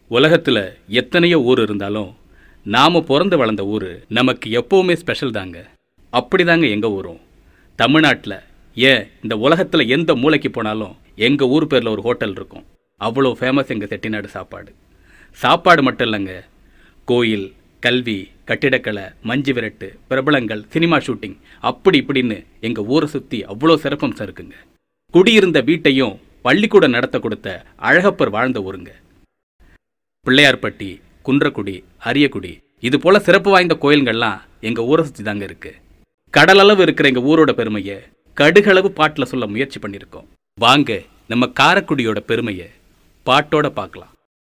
உலகத்துல எத்தனையோ ஊர் இருந்தாலும் நாம பிறந்து வளர்ந்த ஊர் நமக்கு எப்பவுமே ஸ்பெஷல் தாங்க அப்படிதாங்க எங்க ஊரும் தமிழ்நாட்டில் ஏன் இந்த உலகத்துல எந்த மூலைக்கு போனாலும் எங்க ஊர் பேர்ல ஒரு ஹோட்டல் இருக்கும் அவ்வளோ ஃபேமஸ் எங்க செட்டிநாடு சாப்பாடு சாப்பாடு மட்டும் இல்லைங்க கோயில் கல்வி கட்டிடக்கலை மஞ்சு விரட்டு பிரபலங்கள் சினிமா ஷூட்டிங் அப்படி இப்படின்னு எங்க ஊரை சுத்தி அவ்வளோ சிறப்பம்சம் இருக்குங்க குடியிருந்த வீட்டையும் பள்ளிக்கூடம் நடத்த கொடுத்த அழகப்பர் வாழ்ந்த ஊருங்க பிள்ளையார்பட்டி குன்றக்குடி அரியக்குடி இது போல சிறப்பு வாய்ந்த கோயில்கள்லாம் எங்க ஊரை சுற்றி தாங்க இருக்கு கடலளவு இருக்கிற எங்க ஊரோட பெருமையை கடுகளவு பாட்டில் சொல்ல முயற்சி பண்ணியிருக்கோம் வாங்க நம்ம காரக்குடியோட பெருமையை பாட்டோட பார்க்கலாம்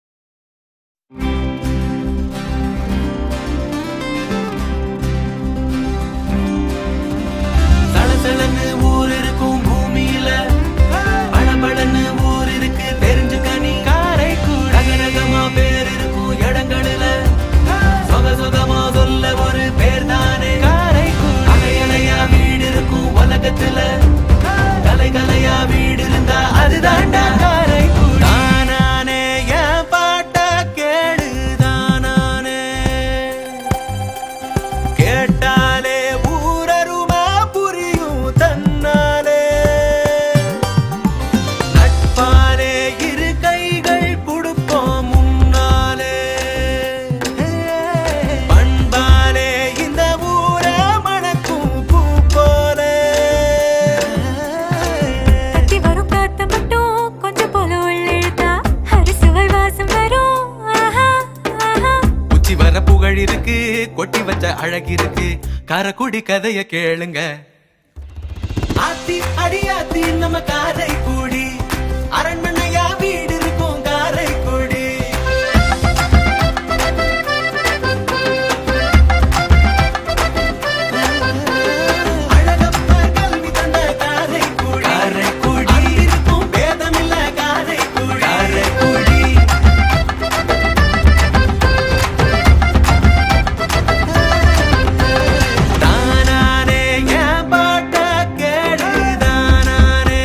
சலசலன்னு ஊர் இருக்கும் பூமியில பளபளன்னு ஊர் இருக்கு தெரிஞ்சுக்க நீ காரைக்குடி ரகரகமா பேர் இருக்கும் இடங்களில சொக சொகமா சொல்ல ஒரு பேர் தானே காரைக்குடி அலையலையா வீடு இருக்கும் உலகத்துல கலை கலையா வீடு இருந்தா அதுதான்டா காரைக்குடி தானானே என் பாட்ட கேடு தானானே கேட்டாலே ஊரருமா புரியும் தன்னாலே நட்பாலே இரு கைகள் கொடுப்போம் முன்னாலே பண்பாலே இந்த ஊர மணக்கும் பூ போலே தட்டி வரும் காத்த மட்டும் கொஞ்சம் போல உள்ளிழுத்தா அரிசுவை வாசம் வரும் ஆஹா ஆஹா உச்சி வர புகழ் இருக்கு கொட்டி வச்ச அழகு இருக்கு காரக்குடி கதைய கேளுங்க ஆத்தி அடியாத்தி நம்ம காரை கூடி அரண்மனையா வீடு இருக்கும் காரை கூடி அழகப்பர் கல்வி தந்த காரை கூடி காரை கூடி இருக்கும் பேதமில்ல காரை கூடி காரை கூடி தானானே என் பாட்ட கேடு தானானே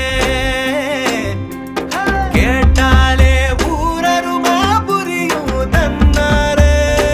கேட்டாலே ஊரருமா புரியும் தன்னாரே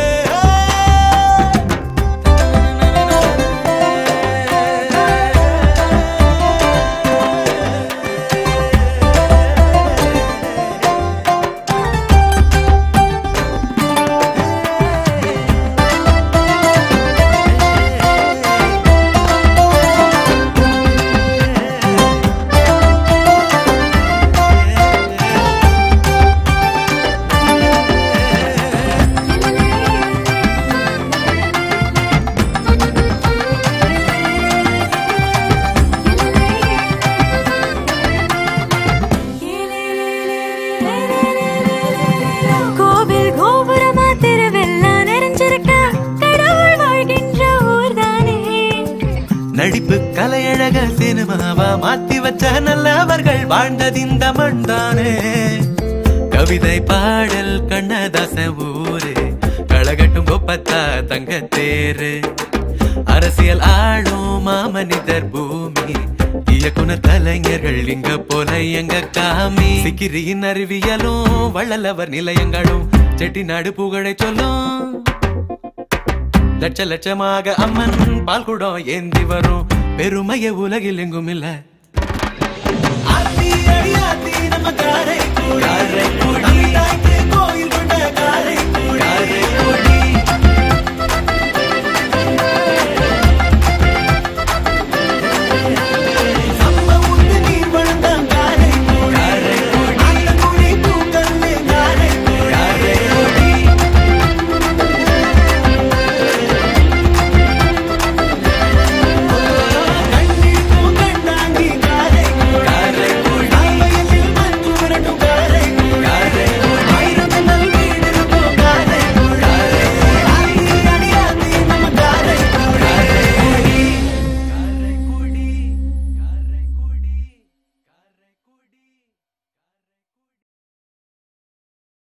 கோவில் கோபுரமா திருவெல்லாம் நிறைஞ்சிருக்க கடவுள் வாழ்கின்ற ஊர்தானே நடிப்பு கலையழக சினிமாவா மாத்தி வச்ச நல்லவர்கள் வாழ்ந்தது இந்த மண்தானே கவிதை பாடல் கண்ணதாச ஊரு களகட்டும் கொப்பத்தா தங்க தேரு அரசியல் ஆளும் மாமனிதர் பூமி இயக்குனர் கலைஞர்கள் இங்க போல எங்க காமி சிக்கிரியின் அறிவியலும் வள்ளலவர் நிலையங்களும் செட்டிநாடு புகழை சொல்லும் லட்ச லட்சமாக அம்மன் பால் குடம் ஏந்தி வரும் பெருமைய உலகில் எங்கும் இல்ல கோயில் கொண்ட காரை